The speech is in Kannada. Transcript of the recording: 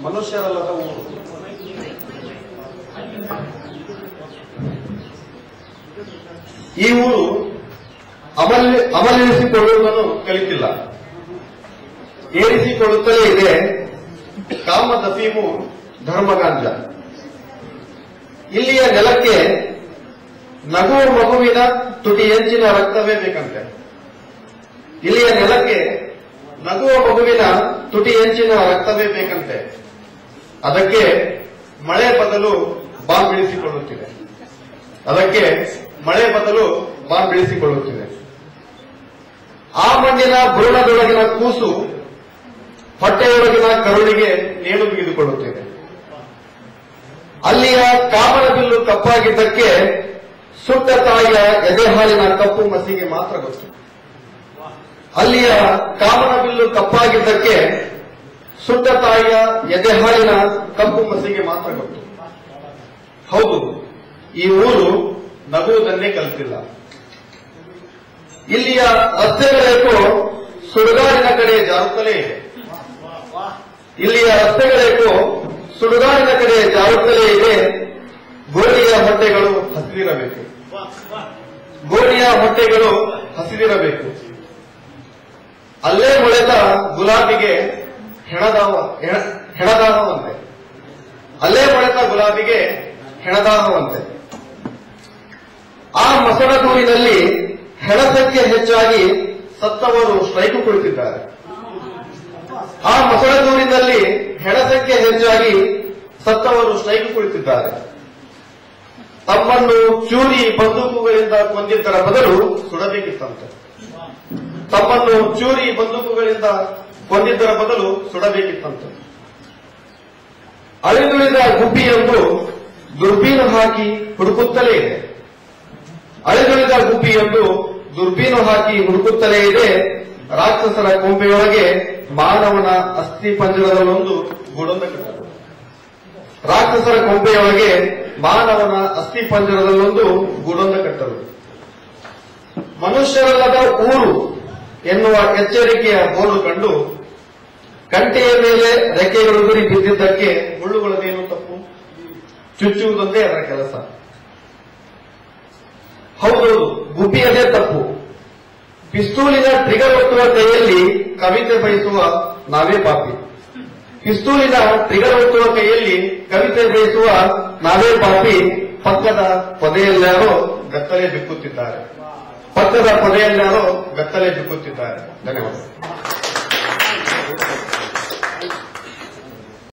ಮನುಷ್ಯರಲ್ಲದ ಊರು ಈ ಊರು ಅಮಲ್ ಅಮಲಿಸಿಕೊಳ್ಳುವುದನ್ನು ಕಲಿತಿಲ್ಲ ಏರಿಸಿಕೊಳ್ಳುತ್ತಲೇ ಇದೆ ಕಾಮದ ಫೀಮು ಧರ್ಮಗಾಂಜ ಇಲ್ಲಿಯ ನೆಲಕ್ಕೆ ನಗುವ ಮಗುವಿನ ತುಟಿ ಹೆಂಚಿನ ರಕ್ತವೇ ಬೇಕಂತೆ ಇಲ್ಲಿಯ ನೆಲಕ್ಕೆ ನಗುವ ಮಗುವಿನ ತುಟಿ ಹೆಂಚಿನ ರಕ್ತವೇ ಬೇಕಂತೆ ಅದಕ್ಕೆ ಮಳೆ ಬದಲು ಬಾಂಬ್ ಬಿಡಿಸಿಕೊಳ್ಳುತ್ತಿದೆ ಅದಕ್ಕೆ ಮಳೆ ಬದಲು ಬಾಂಬ್ ಬಿಡಿಸಿಕೊಳ್ಳುತ್ತಿದೆ ಆ ಮಣ್ಣಿನ ಭ್ರೂಣದೊಳಗಿನ ಕೂಸು ಹೊಟ್ಟೆಯೊಳಗಿನ ಕರುಳಿಗೆ ನೇಣು ಬಿಗಿದುಕೊಳ್ಳುತ್ತಿದೆ ಅಲ್ಲಿಯ ಕಾಮನ ಬಿಲ್ಲು ಕಪ್ಪಾಗಿದ್ದಕ್ಕೆ ಸುಟ್ಟ ತಾಯಿಯ ಎದೆಹಾಲಿನ ಕಪ್ಪು ಮಸಿಗೆ ಮಾತ್ರ ಗೊತ್ತು ಅಲ್ಲಿಯ ಕಾಮನ ಬಿಲ್ಲು ಕಪ್ಪಾಗಿದ್ದಕ್ಕೆ ಸುಟ್ಟ ತಾಯಿಯ ಎದೆಹಾಲಿನ ಕಪ್ಪು ಮಸಿಗೆ ಮಾತ್ರ ಗೊತ್ತು ಹೌದು ಈ ಊರು ನಗುವುದನ್ನೇ ಕಲಿತಿಲ್ಲ ಇಲ್ಲಿಯ ರಸ್ತೆಗಳೇಕೋ ಸುಡುಗಾಡಿನ ಕಡೆ ಜಾರುತ್ತಲೇ ಇದೆ ಇಲ್ಲಿಯ ರಸ್ತೆಗಳೇಕೋ ಸುಡುಗಾಡಿನ ಕಡೆ ಜಾರುತ್ತಲೇ ಇದೆ ಗೋಣಿಯ ಹೊಟ್ಟೆಗಳು ಹಸಿದಿರಬೇಕು ಗೋಣಿಯ ಹೊಟ್ಟೆಗಳು ಹಸಿದಿರಬೇಕು ಅಲ್ಲೇ ಮೊಳೆದ ಗುಲಾಬಿಗೆ ಹೆಣದಾವ ಹೆಣ- ಹೆಣದಾಹವಂತೆ ಅಲ್ಲೇ ಮೊಳೆತ ಗುಲಾಬಿಗೆ ಹೆಣದಾಹವಂತೆ ಆ ಮಸಣದೂರಿನಲ್ಲಿ ಹೆಣ ಸಂಖ್ಯೆ ಹೆಚ್ಚಾಗಿ ಸತ್ತವರು ಸ್ಟ್ರೈಕು ಕುಳಿತಿದ್ದಾರೆ ಆ ಮಸಣದೂರಿನಲ್ಲಿ ಹೆಣ ಸಂಖ್ಯೆ ಹೆಚ್ಚಾಗಿ ಸತ್ತವರು ಸ್ಟ್ರೈಕ್ ಕುಳಿತಿದ್ದಾರೆ ತಮ್ಮನ್ನು ಚೂರಿ ಬಂದೂಕುಗಳಿಂದ ಕೊಂದಿದ್ದರ ಬದಲು ಸುಡಬೇಕಿತ್ತಂತೆ ತಮ್ಮನ್ನು ಚೂರಿ ಬಂದೂಕುಗಳಿಂದ ಕೊಂದಿದ್ದರ ಬದಲು ಸುಡಬೇಕಿತ್ತಂತೆ ಅಳಿದುಳಿದ ಗುಬ್ಬಿಯೊಂದು ದುರ್ಬೀನು ಹಾಕಿ ಹುಡುಕುತ್ತಲೇ ಇದೆ ಅಳಿದುಳಿದ ಗುಬ್ಬಿಯೊಂದು ದುರ್ಬೀನು ಹಾಕಿ ಹುಡುಕುತ್ತಲೇ ಇದೆ ರಾಕ್ಷಸರ ಕೊಂಬೆಯೊಳಗೆ ಮಾನವನ ಅಸ್ಥಿ ಪಂಜರದಲ್ಲೊಂದು ಗುಡೊಂದ ಕಟ್ಟಲು ರಾಕ್ಷಸರ ಕೊಂಬೆಯೊಳಗೆ ಮಾನವನ ಅಸ್ಥಿ ಪಂಜರದಲ್ಲೊಂದು ಗೂಡೊಂದ ಕಟ್ಟಲು ಮನುಷ್ಯರಲ್ಲದ ಊರು ಎನ್ನುವ ಎಚ್ಚರಿಕೆಯ ಬೋರ್ಡು ಕಂಡು ಗಂಟೆಯ ಮೇಲೆ ರೆಕ್ಕೆಗಳು ಗುರಿ ಬಿದ್ದಿದ್ದಕ್ಕೆ ಮುಳ್ಳುಗಳದೇನು ತಪ್ಪು ಚುಚ್ಚುವುದೊಂದೇ ಅದರ ಕೆಲಸ ಹೌದೌದು ಗುಬ್ಬಿಯದೇ ತಪ್ಪು ಪಿಸ್ತೂಲಿನ ಟ್ರಿಗರ್ ಒತ್ತುವ ಕೈಯಲ್ಲಿ ಕವಿತೆ ಬಯಸುವ ನಾವೇ ಪಾಪಿ ಪಿಸ್ತೂಲಿನ ಟ್ರಿಗರ್ ಒತ್ತುವ ಕೈಯಲ್ಲಿ ಕವಿತೆ ಬಯಸುವ ನಾವೇ ಪಾಪಿ ಪಕ್ಕದ ಪೊದೆಯಲ್ಲಾರೋ ಗತ್ತಲೆ ಬಿಕ್ಕುತ್ತಿದ್ದಾರೆ ಪಕ್ಕದ ಪೊದೆಯಲ್ಲಾರೋ ಗತ್ತಲೆ ಬಿಕ್ಕುತ್ತಿದ್ದಾರೆ ಧನ್ಯವಾದ